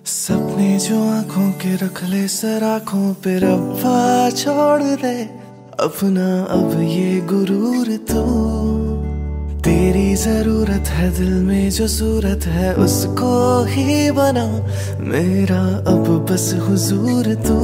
सपने जो आंखों के रख ले सर आंखों पे रब्बा छोड़ दे अपना अब ये गुरूर तो तेरी जरूरत है दिल में जो सूरत है उसको ही बना मेरा अब बस हुजूर तो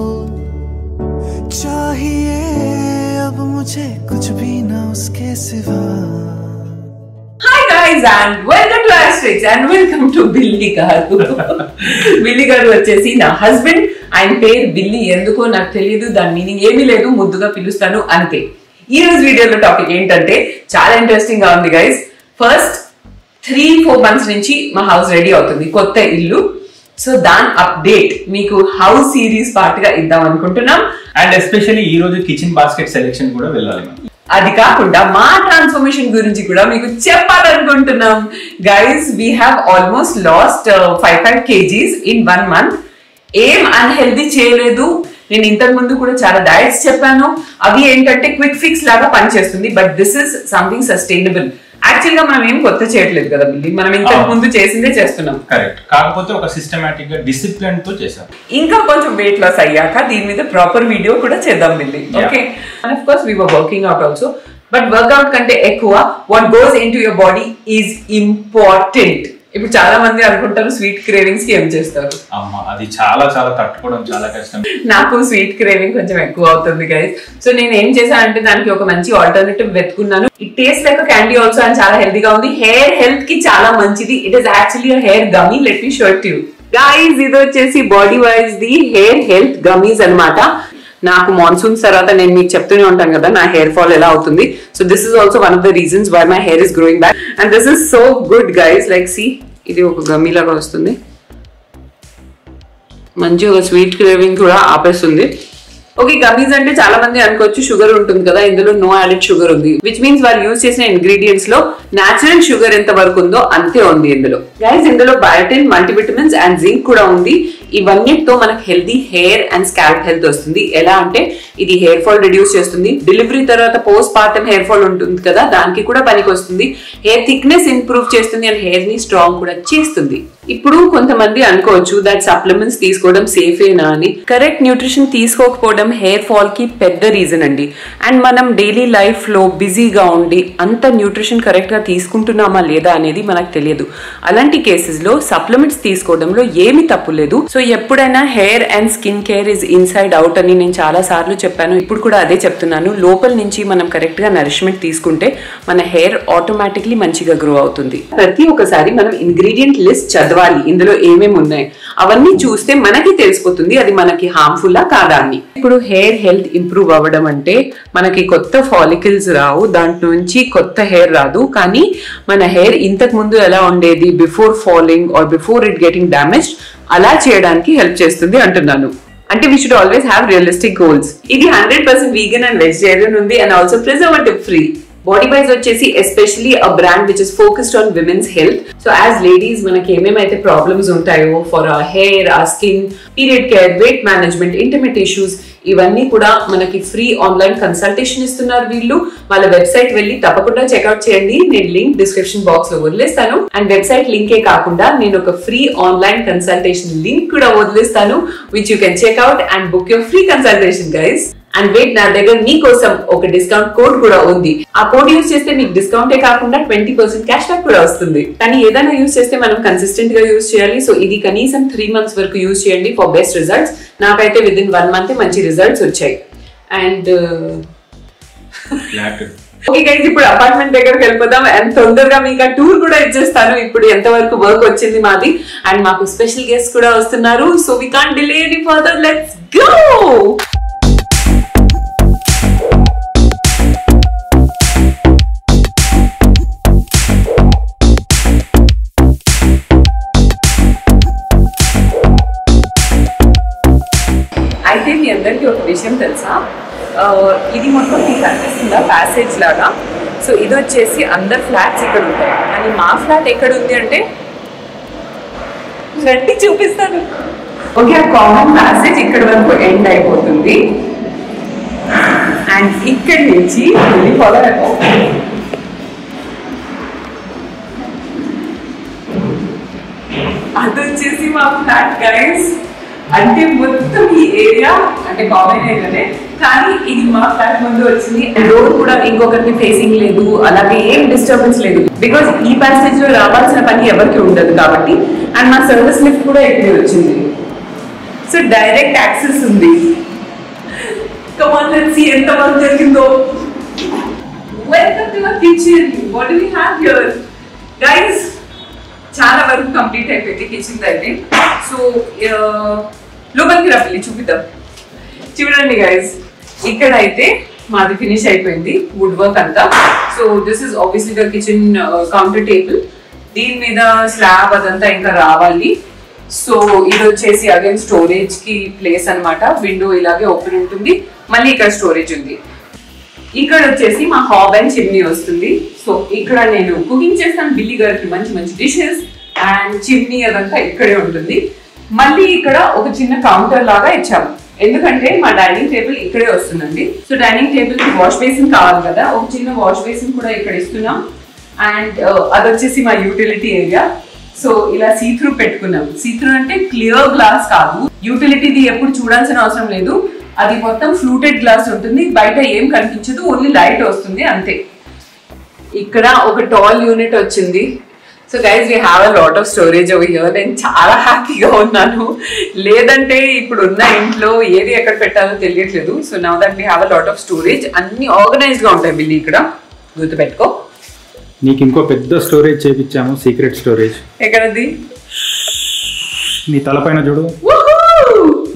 चाहिए अब मुझे कुछ भी ना उसके सिवा hi guys and welcome to Astrix and welcome to Billy గారు బిల్లీ గారు వచ్చేసి నా హస్బెండ్ ఆయన పేరు బిల్లీ ఎందుకో నాకు తెలియదు దాని మీనింగ్ ఏమీ లేదు ముద్దుగా పిలుస్తాను అంతే ఈ రోజు వీడియోలో టాపిక్ ఏంటంటే చాలా ఇంట్రెస్టింగ్ గా ఉంది guys first three four months నుంచి మా హౌస్ రెడీ అవుతుంది కొత్త ఇల్లు సో దాని అప్డేట్ మీకు హౌస్ సిరీస్ పార్ట్ గా ఇద్దాం అనుకుంటున్నాం అండ్ ఎస్పెషల్లీ ఈ రోజు కిచెన్ బాస్కెట్ సెలెక్షన్ కూడా వెళ్ళాలి మనం అది కాకుండా మా ట్రాన్స్ఫర్మేషన్ గురించి కూడా మీకు చెప్పాలనుకుంటున్నాం guys we have almost lost five five kgs in one month ఏం అన్హెల్దీ చేయలేదు నేను ఇంతకు ముందు కూడా చాలా డయట్స్ చెప్పాను అవి ఏంటంటే క్విక్ ఫిక్స్ లాగా పనిచేస్తుంది but this is something sustainable actual గా మనం ఏం కొత్త చేయట్లేదు కదా బిల్లి మనం ఇంతకు ముందు చేసిందే చేస్తున్నాం కరెక్ట్ కాకపోతే ఒక సిస్టమేటిక్ గా డిసిప్లిన్ తో చేశాం ఇంకా కొంచెం వెయిట్ లాస్ అయ్యాక దీని మీద ప్రాపర్ వీడియో కూడా చేద్దాం Billy Yeah. Okay and of course we were working out also but workout కంటే ఎక్కువ what goes into your body is important ఇప్పుడు చాలా మంది అనుకుంటారు స్వీట్ క్రేవింగ్స్ కి ఏం చేస్తారు అమ్మ అది చాలా చాలా తట్టుకోవడం చాలా కష్టం నాకు స్వీట్ క్రేవింగ్ కొంచెం ఎక్కువ అవుతుంది గైస్ సో నేను ఏం చేశానంటే దానికి ఒక మంచి ఆల్టర్నేటివ్ వెతుకున్నాను it taste like candy also and చాలా హెల్తీగా ఉంది హెయిర్ హెల్త్ కి చాలా మంచిది it is actually hair gummy let me share you guys ఇది వచ్చేసి body wise the hair health gummies అన్నమాట నాకు మాన్సూన్స్ తర్వాత నేను మీకు చెప్తూనే ఉంటాను కదా నా హెయిర్ ఫాల్ ఎలా అవుతుంది so this is also one of the reasons why my hair is growing back and this is so good guys like see ఇది ఒక గమ్మీ లాగా వస్తుంది మంచి ఒక స్వీట్ క్రేవింగ్ కూడా ఆపేస్తుంది ఓకే గమీస్ అంటే చాలా మంది అనుకోవచ్చు షుగర్ ఉంటుంది కదా ఇందులో నో యాడెడ్ షుగర్ ఉంది విచ్ మీన్స్ వాళ్ళు యూజ్ చేసిన ఇంగ్రీడియంట్స్ లో నాచురల్ షుగర్ ఎంత వరకు ఉందో అంతే ఉంది ఇందులో గైస్ ఇందులో బయోటిన్ మల్టీవిటమిన్స్ అండ్ జింక్ కూడా ఉంది ఇవన్నిటితో మనకు healthy hair and scalp health వస్తుంది ఎలా అంటే ఇది హెయిర్ ఫాల్ రిడ్యూస్ చేస్తుంది డెలివరీ తర్వాత పోస్ట్ పార్టమ్ హెయిర్ ఫాల్ ఉంటుంది కదా దానికి కూడా పనికి వస్తుంది హెయిర్ థిక్నెస్ ఇంప్రూవ్ చేస్తుంది అండ్ హెయిర్ ని స్ట్రాంగ్ కూడా చేస్తుంది ఇప్పుడు కొంతమంది అనుకోవచ్చు దట్ సప్లిమెంట్స్ తీసుకోవడం సేఫేనా అని కరెక్ట్ న్యూట్రిషన్ తీసుకోకపోవడం హెయిర్ ఫాల్ కి పెద్ద రీజన్ అండి అండ్ మనం డైలీ లైఫ్ లో బిజీగా ఉండి అంత న్యూట్రిషన్ కరెక్ట్ గా తీసుకుంటున్నామా లేదా అనేది మనకు తెలియదు అలాంటి కేసెస్ లో సప్లిమెంట్స్ తీసుకోవడంలో ఏమి తప్పు లేదు సో ఎప్పుడైనా hair and skin care is inside out అని నేను చాలా సార్లు చెప్పాను ఇప్పుడు కూడా అదే చెప్తున్నాను లోపల నుంచి మనం కరెక్ట్ గా నరిష్మెంట్ తీసుకుంటే మన హెయిర్ ఆటోమేటిక్లీ మంచిగా గ్రో అవుతుంది ప్రతి ఒక్కసారి మనం ఇంగ్రీడియంట్ లిస్ట్ చదవాలి ఇందులో ఏమేమి ఉన్నాయి అవన్నీ చూస్తే మనకి తెలిసిపోతుంది అది మనకి హార్మ్ఫుల్ కాదా అని ఇప్పుడు హెయిర్ హెల్త్ ఇంప్రూవ్ అవ్వడం అంటే మనకి కొత్త ఫాలికల్స్ రావు దాంట్లో నుంచి కొత్త హెయిర్ రాదు కానీ మన హెయిర్ ఇంతకు ముందు ఎలా ఉండేది before falling or before it getting damage అలా చేయడానికి హెల్ప్ చేస్తుంది అంటున్నాను అంటే we should always have realistic goals ఇది hundred percent vegan and vegetarian ఉంది and also preservative free body wise వచ్చేసి especially a brand which is focused on women's health so as ladies మనకి ఏమేమైతే ప్రాబ్లమ్స్ ఉంటాయో for uh hair uh skin period care weight management intimate issues ఇవన్నీ కూడా మనకి free online consultation ఇస్తున్నారు వీళ్ళు వాళ్ళ వెబ్సైట్ వెళ్ళి తప్పకుండా చెక్అవుట్ చేయండి నేను లింక్ డిస్క్రిప్షన్ బాక్స్ లో వదిలేస్తాను అండ్ వెబ్సైట్ లింకే కాకుండా నేను ఒక ఫ్రీ ఆన్లైన్ కన్సల్టేషన్ లింక్ కూడా వదిలేస్తాను which you can check out and book your free consultation guys and wait నా దగ్గర మీకోసం ఒక డిస్కౌంట్ కోడ్ కూడా ఉంది ఆ కోడ్ యూస్ చేస్తే మీకు డిస్కౌంటే కాకుండా ట్వంటీ పర్సెంట్ క్యాష్ బ్యాక్ కూడా వస్తుంది కానీ ఏదైనా యూస్ చేస్తే మనం కన్సిస్టెంట్ గా యూస్ చేయాలి సో ఇది కనీసం త్రీ మంత్స్ వరకు యూస్ చేయండి ఫర్ బెస్ట్ రిజల్ట్స్ నాకైతే విత్ ఇన్ వన్ మంత్ మంచి రిజల్ట్స్ వచ్చాయి అండ్ ఫ్లాట్ ఓకే గైస్ ఇప్పుడు అపార్ట్మెంట్ దగ్గరకు వెళ్ళిపోదాం అండ్ తొందరగా మీకు ఆ టూర్ కూడా ఇచ్చేస్తాను ఇప్పుడు ఎంత వరకు వర్క్ వచ్చింది మాది అండ్ మాకు స్పెషల్ గెస్ట్ కూడా వస్తున్నారు so we can't delay any further let's go అయితే మీ అందరికీ ఒక విషయం తెలుసా ఆ, ఇది మొత్తం మీకు కనిపిస్తుందా ప్యాసేజ్ లాగా సో ఇది వచ్చేసి అందరు ఫ్లాట్స్ ఇక్కడ ఉంటాయి కానీ మా ఫ్లాట్ ఎక్కడ ఉంది అంటే రండి చూపిస్తాను ఓకే ఆ కామన్ ప్యాసేజ్ ఇక్కడ వరకు ఎండ్ అయిపోతుంది అండ్ ఇక్కడి నుంచి మళ్ళీ ఫాలో అది వచ్చేసి మా ఫ్లాట్ గైస్ అంటే మొత్తం ఈ ఏరియా అంటే కామన్ ఏరియానే కానీ ఇది మా ఫ్లాట్ ముందు వచ్చింది రోడ్ కూడా ఇంకొకరికి ఫేసింగ్ లేదు అలాగే ఏం డిస్టర్బెన్స్ లేదు బికాస్ ఈ ప్యాసేజ్ లో రావాల్సిన పని ఎవరికి ఉండదు కాబట్టి అండ్ మా సర్వీస్ లిఫ్ట్ కూడా ఇక్కడే వచ్చింది సో డైరెక్ట్ యాక్సెస్ ఉంది కమాన్ లెట్స్ సీ ఎంత వర్క్ జరిగిందో welcome to our kitchen what do we have here guys చాలా వరకు కంప్లీట్ అయిపోయింది కిచెన్ అయితే సో లోపలికి రా పిల్లి చూపిద్దాం చూడండి గైస్ ఇక్కడ అయితే మాది ఫినిష్ అయిపోయింది వుడ్ వర్క్ అంతా so this is obviously the kitchen counter table దీని మీద స్లాబ్ అదంతా ఇంకా రావాలి సో ఇది వచ్చేసి అగైన్ స్టోరేజ్ కి ప్లేస్ అన్నమాట విండో ఇలాగే ఓపెన్ ఉంటుంది మళ్ళీ ఇక్కడ స్టోరేజ్ ఉంది ఇక్కడ వచ్చేసి మా హాబ్ అండ్ చిమ్నీ వస్తుంది సో ఇక్కడ నేను కుకింగ్ చేస్తాను బిల్లి గారికి మంచి మంచి డిషెస్ అండ్ చిమ్నీ అదంతా ఇక్కడే ఉంటుంది మళ్ళీ ఇక్కడ ఒక చిన్న కౌంటర్ లాగా ఇచ్చాము ఎందుకంటే మా డైనింగ్ టేబుల్ ఇక్కడే వస్తుందండి సో డైనింగ్ టేబుల్ కి వాష్ బేసిన్ కావాలి కదా ఒక చిన్న వాష్ బేసిన్ కూడా ఇక్కడ ఇస్తున్నాం అండ్ అది వచ్చేసి మా యూటిలిటీ ఏరియా సో ఇలా సీత్రూ పెట్టుకున్నాం సీత్రూ అంటే క్లియర్ గ్లాస్ కాదు యూటిలిటీది ఎప్పుడు చూడాల్సిన అవసరం లేదు అది మొత్తం ఫ్లూటెడ్ గ్లాస్ ఉంటుంది బయట ఏం కనిపించదు ఓన్లీ లైట్ వస్తుంది అంతే ఇక్కడ ఒక టాల్ యూనిట్ వచ్చింది so guys we have a lot of storage over here నేను చాలా హ్యాపీగా ఉన్నాను లేదంటే ఇప్పుడు ఉన్న ఇంట్లో ఏది ఎక్కడ పెట్టాలో తెలియట్లేదు so now that we have a lot of storage అన్ని ఆర్గనైజ్డ్ గా ఉంటాయి బిల్లి ఇక్కడ గుర్తుపెట్టుకో నీకు ఇంకో పెద్ద స్టోరేజ్ చేపించాము సీక్రెట్ స్టోరేజ్ ఎక్కడది నీ తలపైన చూడు Woohoo!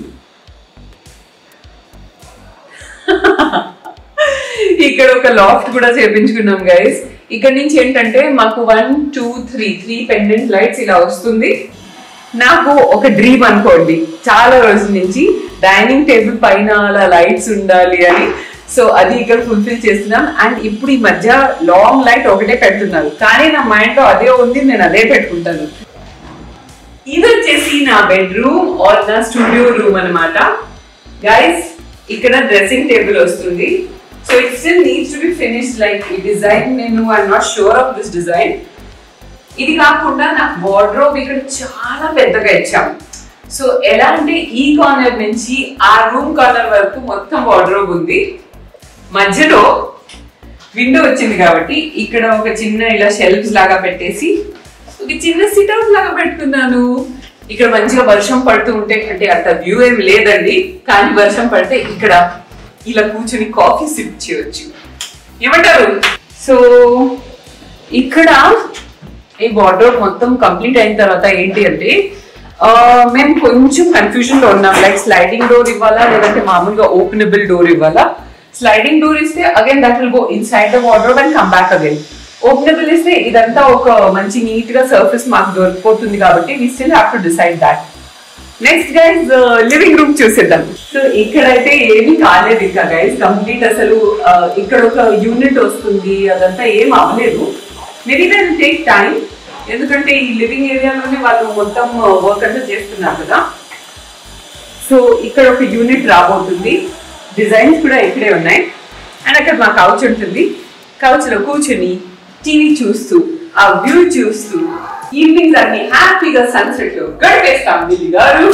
ఇక్కడ ఒక లాఫ్ట్ కూడా చేపించుకున్నాం గైస్ ఇక్కడ నుంచి ఏంటంటే మాకు one two three three pendant lights ఇలా వస్తుంది నాకు ఒక డ్రీమ్ అనుకోండి చాలా రోజుల నుంచి డైనింగ్ టేబుల్ పైన అలా లైట్స్ ఉండాలి అని సో అది ఇక్కడ ఫుల్ఫిల్ చేస్తున్నాం అండ్ ఇప్పుడు ఈ మధ్య లాంగ్ లైట్ ఒకటే పెడుతున్నారు కానీ నా మైండ్ లో అదే ఉంది నేను అదే పెట్టుకుంటాను ఇది వచ్చేసి నా బెడ్రూమ్ ఆర్ నా స్టూడియో రూమ్ అన్నమాట గైస్ ఇక్కడ డ్రెస్సింగ్ టేబుల్ వస్తుంది so it still needs to be finish like ఈ డిజైన్ నేను I'm not sure of this design ఇది కాకుండా నాకు వార్డ్రోబ్ ఇక్కడ చాలా పెద్దగా ఇచ్చాం సో ఎలా అంటే ఈ కార్నర్ నుంచి ఆ రూమ్ కార్నర్ వరకు మొత్తం వార్డ్రోబ్ ఉంది మధ్యలో విండో వచ్చింది కాబట్టి ఇక్కడ ఒక చిన్న ఇలా షెల్ఫ్స్ లాగా పెట్టేసి ఒక చిన్న సిట్అవుట్ లాగా పెట్టుకున్నాను ఇక్కడ మంచిగా వర్షం పడుతూ ఉంటే అంటే అంత వ్యూ ఏం లేదండి కానీ వర్షం పడితే ఇక్కడ ఇలా కూర్చొని కాఫీ సిప్ చేయొచ్చు ఏమంటారు సో ఇక్కడ ఈ వార్డ్రోబ్ మొత్తం కంప్లీట్ అయిన తర్వాత ఏంటి అంటే ఆ, మేము కొంచెం కన్ఫ్యూజన్ లో ఉన్నాం లైక్ స్లైడింగ్ డోర్ ఇవ్వాలా లేదంటే మామూలుగా ఓపెనబుల్ డోర్ ఇవ్వాలా స్లైడింగ్ డోర్ ఇస్తే again that will go inside the wardrobe and come back again openable ఇస్తే ఇదంతా ఒక మంచి నీట్ గా సర్ఫేస్ మాకు దొరికిపోతుంది కాబట్టి we still have to decide that next guys living room చూసేద్దాం సో ఇక్కడైతే ఏమీ కాలేదు ఇంకా గైస్ కంప్లీట్ అసలు ఆ, ఇక్కడ ఒక యూనిట్ వస్తుంది అదంతా ఏం అవ్వలేదు మేబీ దట్ టేక్ టైం ఎందుకంటే ఈ లివింగ్ ఏరియాలోనే వాళ్ళు మొత్తం వర్క్ అంతా చేస్తున్నారు కదా సో ఇక్కడ ఒక యూనిట్ రాబోతుంది డిజైన్స్ కూడా ఇక్కడే ఉన్నాయి అండ్ అక్కడ మా కౌచ్ ఉంటుంది కౌచ్ లో కూర్చొని టీవీ చూస్తూ ఆ వ్యూ చూస్తూ ఈవినింగ్స్ అన్ని హ్యాపీగా సన్సెట్ లో గడిపేస్తాం బిల్లి గారు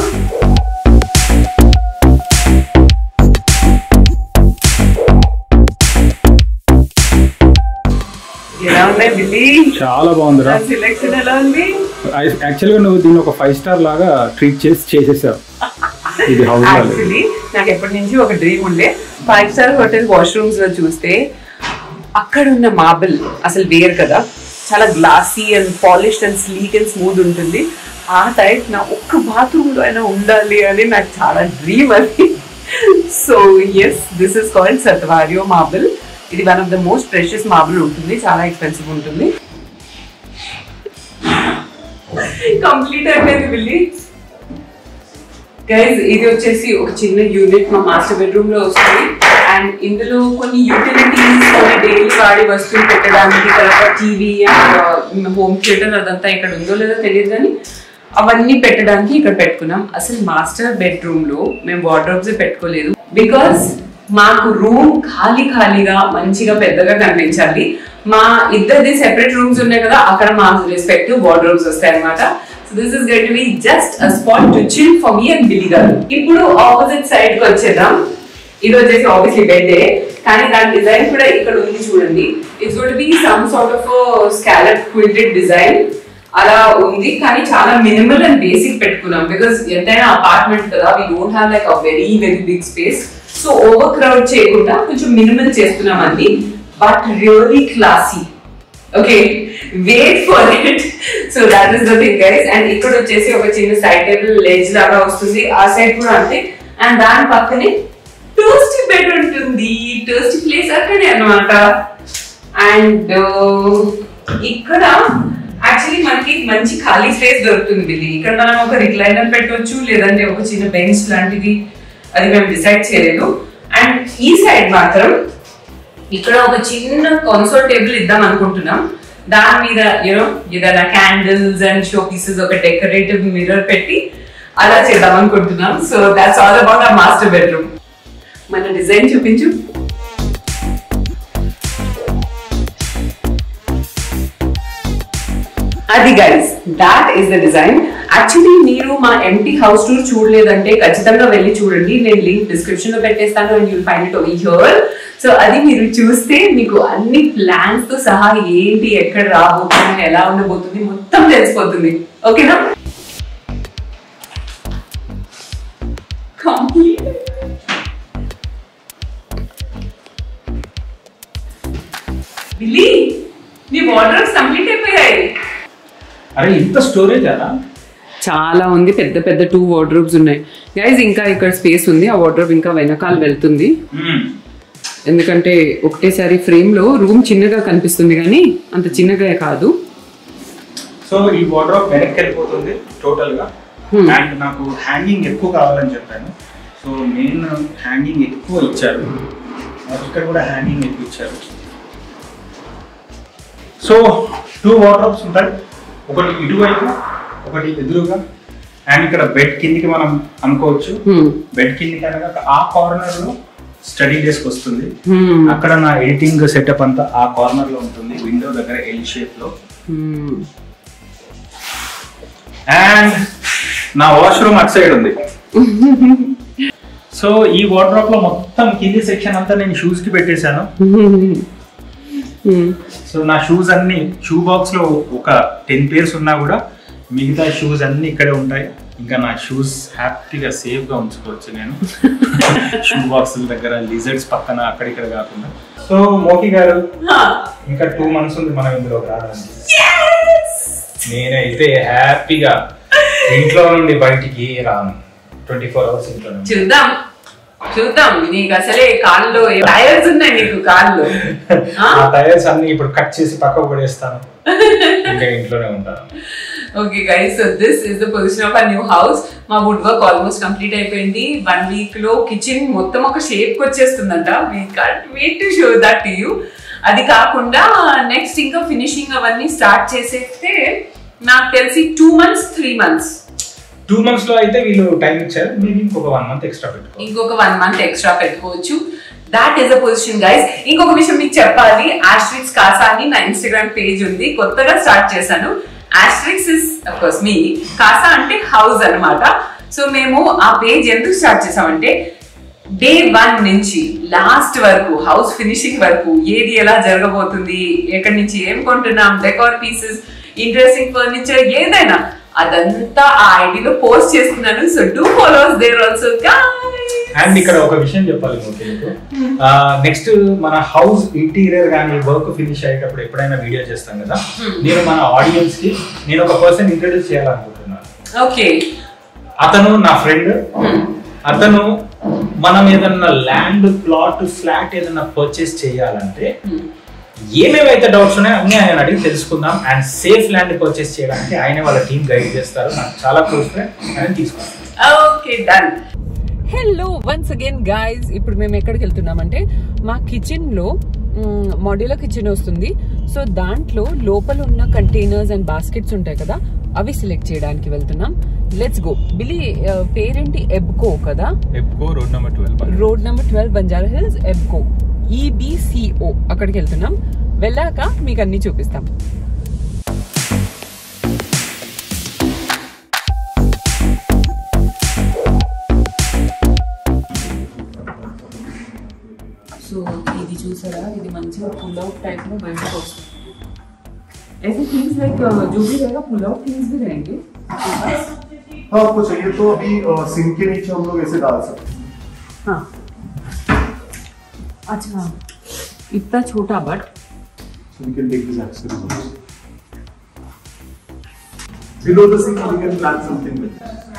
ఎలా ఉన్నాయి బిల్లి చాలా బాగుందిరా సెలెక్షన్ ఎలా ఉంది యాక్చువల్గా నువ్వు దీన్ని ఒక ఫైవ్ స్టార్ లాగా ట్రీట్ చేసి చేసేసావు ఇది హౌస్ యాక్చువల్లీ నాకు ఎప్పటి నుంచి ఒక డ్రీమ్ ఉండే ఫైవ్ స్టార్ హోటల్ వాష్రూమ్స్ లో చూస్తే అక్కడ ఉన్న మార్బుల్ అసలు వేరు కదా చాలా glassy and polished and sleek and smooth ఉంటుంది ఆ టైప్ నా ఒక్క బాత్రూమ్ లో అయినా ఉండాలి అని నాకు చాలా డ్రీమ్ అది so yes this is called statuario marble ఇది one of the most precious marble ఉంటుంది చాలా ఎక్స్పెన్సివ్ ఉంటుంది కంప్లీట్ అయిపోయింది బిల్లి గైజ్ ఇది వచ్చేసి ఒక చిన్న యూనిట్ మా మాస్టర్ బెడ్రూమ్ లో వస్తుంది అండ్ ఇందులో కొన్ని యూటిలిటీస్ కొన్ని డైలీ వాడి వస్తువులు పెట్టడానికి తర్వాత టీవీ అండ్ హోమ్ థియేటర్ అదంతా ఇక్కడ ఉందో లేదో తెలియదు కానీ అవన్నీ పెట్టడానికి ఇక్కడ పెట్టుకున్నాం అసలు మాస్టర్ బెడ్రూమ్ లో మేము వార్డ్రోబ్స్ పెట్టుకోలేదు బికాస్ మాకు రూమ్ ఖాళీ ఖాళీగా మంచిగా పెద్దగా కనిపించాలి మా ఇద్దరిది సెపరేట్ రూమ్స్ ఉన్నాయి కదా అక్కడ మా రెస్పెక్టివ్ వార్డ్రోబ్స్ వస్తాయి అనమాట so this is going to be just a spot to chill for me and Billy గారు ఇప్పుడు ఆపోజిట్ సైడ్ కి వచ్చేద్దాం ఇది వచ్చేసి ఆబ్వియస్లీ బెడ్ కానీ దాని డిజైన్ కూడా ఇక్కడ ఉంది చూడండి it's got be some sort of scallop quilted design అలా ఉంది కానీ చాలా మినిమల్ అండ్ బేసిక్ పెట్టుకున్నాం బికాస్ ఎంతైనా అపార్ట్మెంట్ కదా we don't have like a very very big space so over crowd చేయకుండా కొంచెం మినిమల్ చేస్తున్నాం అండి but really classy okay wait for it so that is the thing guys and ఇక్కడ వచ్చేసి ఒక చిన్న సైడ్ టేబుల్ లెజ్ లాగా వస్తుంది ఆ సైడ్ కూడా అంతే అండ్ దాని పక్కనే టోస్ట్ బెడ్ ఉంటుంది టోస్ట్ ప్లేస్ అక్కడే అన్నమాట అండ్ ఇక్కడ యాక్చువల్లీ మనకి మంచి ఖాళీ స్పేస్ దొరుకుతుంది బిల్లి ఇక్కడ మనం ఒక రిక్లైనర్ పెట్టవచ్చు లేదంటే ఒక చిన్న బెంచ్ లాంటిది అది మేము డిసైడ్ చేయలేదు అండ్ ఈ సైడ్ మాత్రం ఇక్కడ ఒక చిన్న కన్సోల్ టేబుల్ ఇద్దాం అనుకుంటున్నాం దాని మీద యూనో ఏదైనా క్యాండిల్స్ అండ్ షో పీసెస్ ఒక డెకరేటివ్ మిర్రర్ పెట్టి అలా చేద్దాం అనుకుంటున్నాం so that's all about uh master bedroom మన డిజైన్ చూపించు అది guys that is the design actually మీరు మా ఎంటీ హౌస్ టూర్ చూడలేదంటే ఖచ్చితంగా వెళ్ళి చూడండి నేను లింక్ డిస్క్రిప్షన్ లో పెట్టేస్తాను and you'll find it over here so అది మీరు చూస్తే మీకు అన్ని ప్లాన్స్ తో సహా ఏంటి ఎక్కడ రాబోతుంది ఎలా ఉండబోతుంది మొత్తం తెలిసిపోతుంది ఓకేనా కంప్లీట్ బిల్లీ నీ వార్డ్రోబ్స్ కంప్లీట్ అయిపోయాయి అరే ఇంత స్టోరేజ్ అలా చాలా ఉంది పెద్ద పెద్ద టూ వార్డ్రోబ్స్ ఉన్నాయి గైజ్ ఇంకా ఇక్కడ స్పేస్ ఉంది ఆ వార్డ్రోబ్ ఇంకా వెనకాల వెళ్తుంది ఎందుకంటే ఒకటేసారి ఫ్రేమ్ లో రూమ్ చిన్నగా కనిపిస్తుంది కానీ అంత చిన్నగా కాదు సో ఈ వాటర్ వెనక్కి వెళ్ళిపోతుంది టోటల్ గా Hmm. అండ్ నాకు హ్యాంగింగ్ ఎక్కువ కావాలని చెప్పాను సో మెయిన్ హ్యాంగింగ్ ఎక్కువ ఇచ్చారు ఇక్కడ కూడా హ్యాంగింగ్ ఎక్కువ ఇచ్చారు సో టూ వాటర్స్ ఉంటాయి ఒకటి ఇటువైపు ఒకటి ఎదురుగా అండ్ ఇక్కడ బెడ్ కిందికి మనం అనుకోవచ్చు Hmm. బెడ్ కిందికి అనగా ఆ కార్నర్ లో స్టడీ డెస్క్ వస్తుంది Hmm. అక్కడ నా ఎడిటింగ్ సెటప్ అంతా ఆ కార్నర్ లో ఉంటుంది విండో దగ్గర ఎల్ షేప్ లో Hmm. అండ్ నా వాష్రూమ్ అటు సైడ్ ఉంది సో ఈ వాటర్ లో మొత్తం కింది సెక్షన్ అంతా నేను షూస్ కి పెట్టేశాను Hmm. సో నా షూస్ అన్ని షూ బాక్స్ లో ఒక టెన్ పేర్స్ ఉన్నా కూడా మిగతా షూస్ అన్ని ఇక్కడే ఉంటాయి ఇంకా నా షూస్ హ్యాపీగా సేఫ్ గా ఉంచుకోవచ్చు నేను షూ బాక్స్ దగ్గర లిజర్డ్స్ పక్కన అక్కడ ఇక్కడ కాకుండా సో మోకి గారు ఇంకా టూ మంత్స్ ఉంది మనం ఇందులో రావడానికి నేనైతే హ్యాపీగా ఇంట్లో నుండి బయటికి రాను ట్వంటీ ఫోర్ అవర్స్ ఇంట్లో నుండి. చూద్దాం చూద్దాం నీకు అసలే కాళ్ళు టైర్స్ ఉన్నాయి నీకు కాళ్ళు ఆ? ఆ టైర్స్ అన్ని ఇప్పుడు కట్ చేసి పక్కకు పడేస్తాను ఇంకా ఇంట్లోనే ఉంటాను okay guys so this is the position of a new house మా వుడ్ వర్క్ ఆల్మోస్ట్ కంప్లీట్ అయిపోయింది వన్ వీక్ లో కిచెన్ మొత్తం ఒక షేప్ వచ్చేస్తుందంట we can't wait to show that you అది కాకుండా నెక్స్ట్ ఇంకా ఫినిషింగ్ అవన్నీ స్టార్ట్ చేసేస్తే నాకు తెలిసి two months three months two months లో అయితే వీళ్ళు టైం ఇచ్చారు మేబీ ఇంకొక వన్ మంత్ ఎక్స్ట్రా పెట్టుకో ఇంకొక వన్ మంత్ ఎక్స్ట్రా పెట్టుకోవచ్చు that is a position guys ఇంకొక విషయం మీకు చెప్పాలి ఆస్ట్రిక్స్ కాసా అని నా ఇన్స్టాగ్రామ్ పేజ్ ఉంది కొత్తగా స్టార్ట్ చేశాను ఆస్ట్రిక్స్ ఇస్ కోర్స్ మీ కాసా అంటే హౌస్ అన్నమాట సో మేము ఆ పేజ్ ఎందుకు స్టార్ట్ చేసామంటే డే వన్ నుంచి లాస్ట్ వరకు హౌస్ ఫినిషింగ్ వరకు ఏది ఎలా జరగబోతుంది ఎక్కడి నుంచి ఏం కొంటున్నాం డెకార్ పీసెస్ ఇంట్రెస్టింగ్ ఫర్నిచర్ ఏదైనా అదంతా ఆ ఐడిలో పోస్ట్ చేస్తున్నాను so do follows there also and ఇక్కడ ఒక విషయం చెప్పాలి ఓకే నెక్స్ట్ మన హౌస్ ఇంటీరియర్ కానీ వర్క్ ఫినిష్ అయ్యేటప్పుడు ఎప్పుడైనా వీడియో చేస్తాం కదా నేను మన ఆడియన్స్ కి నేను ఒక పర్సన్ ఇంట్రడ్యూస్ చేయాలనుకుంటున్నాను ఓకే అతను నా ఫ్రెండ్ అతను మనం ఏదన్నా ల్యాండ్ ప్లాట్ ఫ్లాట్ ఏదన్నా పర్చేస్ చేయాలంటే ఏమేమైతే డౌట్స్ ఉన్నాయో అన్ని ఆయన అడిగి తెలుసుకుందాం అండ్ సేఫ్ ల్యాండ్ పర్చేస్ చేయడానికి ఆయన వాళ్ళ టీం గైడ్ చేస్తారు నాకు చాలా క్లోజ్ ఫ్రెండ్ ఆయన తీసుకుంటాను okay done hello once again guys ఇప్పుడు మేము ఎక్కడికి వెళ్తున్నామంటే మా కిచెన్ లో మాడ్యులర్ కిచెన్ వస్తుంది సో దాంట్లో లోపల ఉన్న కంటైనర్స్ అండ్ బాస్కెట్స్ ఉంటాయి కదా అవి సెలెక్ట్ చేయడానికి వెళ్తున్నాం లెట్స్ గో బిలీ పేరేంటి ఎబ్కో కదా ఎప్పుకో road number twelve road number twelve Banjara Hills Ebco EBCO అక్కడికి వెళ్తున్నాం వెళ్ళాక మీకు అన్ని చూపిస్తాం చూసారా ఇది మంచిగా పుల్ అవుట్ టైప్ में बंद వస్తుంది ऐसे थिंग्स लाइक जो भी रहेगा पुल आउट थिंग्स भी रहेंगे आपके पास हाँ आपको चाहिए तो अभी सिंक के नीचे हम लोग ऐसे डाल सकते हैं हाँ अच्छा इतना छोटा but So we can take this accessories also. Below the sink, we can plan something with.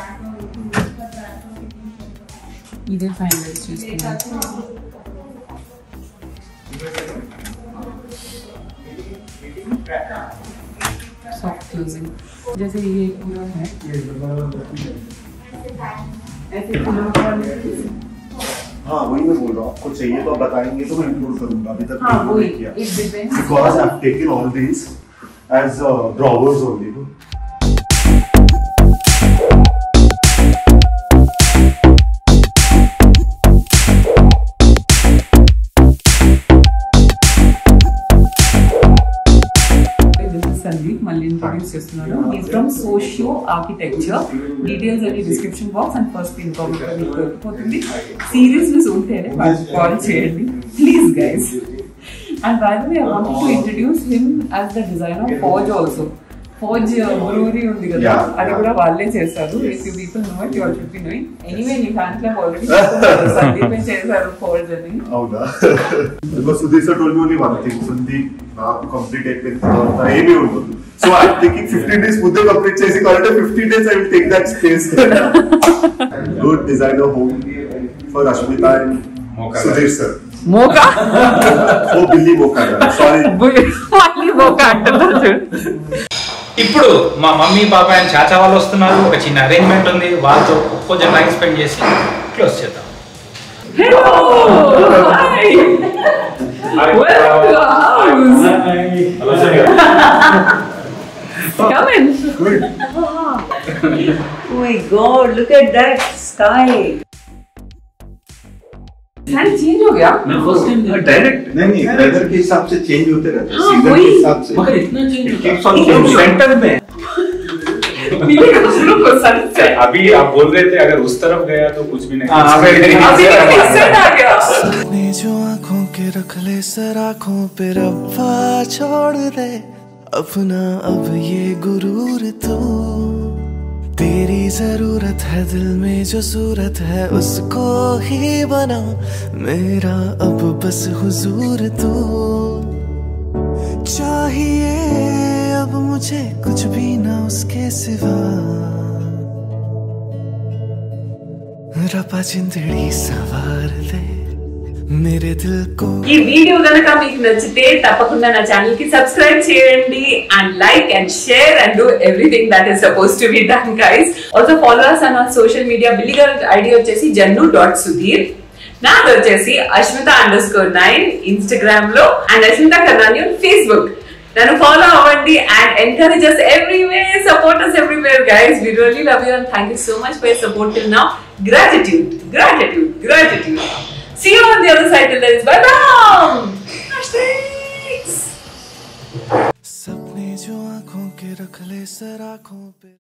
ఇదే ఫైనలైజ్ చేసుకున్నాను सॉफ्ट क्लोजिंग जैसे ये पूरा है ऐसे पूरा हाँ वही मैं बोल रहा हूँ आपको चाहिए तो आप बताएंगे तो मैं इंक्लूड करूंगा अभी तक हाँ include वही नहीं किया it depends because I've taken all these as uh, drawers only. No? This is Sandeep మళ్ళీ ఇంట్రొడ్యూస్ చేస్తున్నాను is from socio architecture details అన్ని description box and first pin comment మీకు దొరికిపోతుంది సీరియస్నెస్ ఉంటేనే వాళ్ళకి కాల్ చేయండి please guys and by the way I want to introduce him as the designer ఫోజ్ also ఫోజ్ బ్రూరీ ఉంది కదా Yeah, అది yeah. కూడా వాళ్ళే చేస్తారు if you people know it you are should be knowing anyway నీ ఫ్యాన్ క్లబ్ ఆల్రెడీ సందీప్ చేశారు ఫోజ్ అని అవునా because Sudhir sir told me only one thing Sandeep నాకు కంప్లీట్ అయిపోయిన తర్వాత ఏమీ ఉండదు so I thinking fifteen days ముందే కంప్లీట్ చేసి కాబట్టి fifteen days I will take that space good designer home for Ashmita and Mocha. Sudheer sir Mocha ఓ Billy Mocha sorry మళ్ళీ మోకా అంటున్నారు చూడు. ఇప్పుడు మా మమ్మీ పాప అండ్ చాచా వాళ్ళు వస్తున్నారు ఒక చిన్న అరేంజ్మెంట్ ఉంది వాళ్ళతో కొంచెం టైం స్పెండ్ చేసి క్లోజ్ చేద్దాం Hello! Hi! Welcome to our house! Come in! Oh my god, look at that sky. Sand change हो गया? डायरेक्ट नहीं नहीं वेदर के हिसाब से चेंज होते रहते हैं हाँ, सीजन वही। के हिसाब से मगर इतना चेंज It होता keeps on changing. सेंटर में मेरे कपड़ों को sunset. अभी आप बोल रहे थे अगर उस तरफ गया तो कुछ भी नहीं अभी तो sun आ गया. अपने जो आंखों के रख ले सर आंखों पे रब्बा छोड़ दे अपना अब ये गुरूर तू तेरी जरूरत है दिल में जो सूरत है उसको ही बना मेरा अब बस हुजूर तू चाहिए अब मुझे कुछ भी ना उसके सिवा रपा जिंदड़ी सवार दे मेरे दिल को ఈ వీడియో గనక మీకు నచ్చితే తప్పకుండా నా ఛానల్ కి సబ్స్క్రైబ్ చేయండి and like and share and do everything that is suppose to be done guys also follow us on social media Billy గారి ఐడి వచ్చేసి జన్ను డాట్ సుధీర్ నాది వచ్చేసి Ashmita underscore nine Instagram లో అండ్ అశ్మిత కర్ణాని ఫేస్బుక్ నన్ను follow అవ్వండి and encourage us everywhere support us everywhere guys we really love you and thank you so much for your support till now gratitude gratitude gratitude See you on the other side till then. Bye bye. Hashtags. सपने जो आंखों के रख ले sir आंखों पे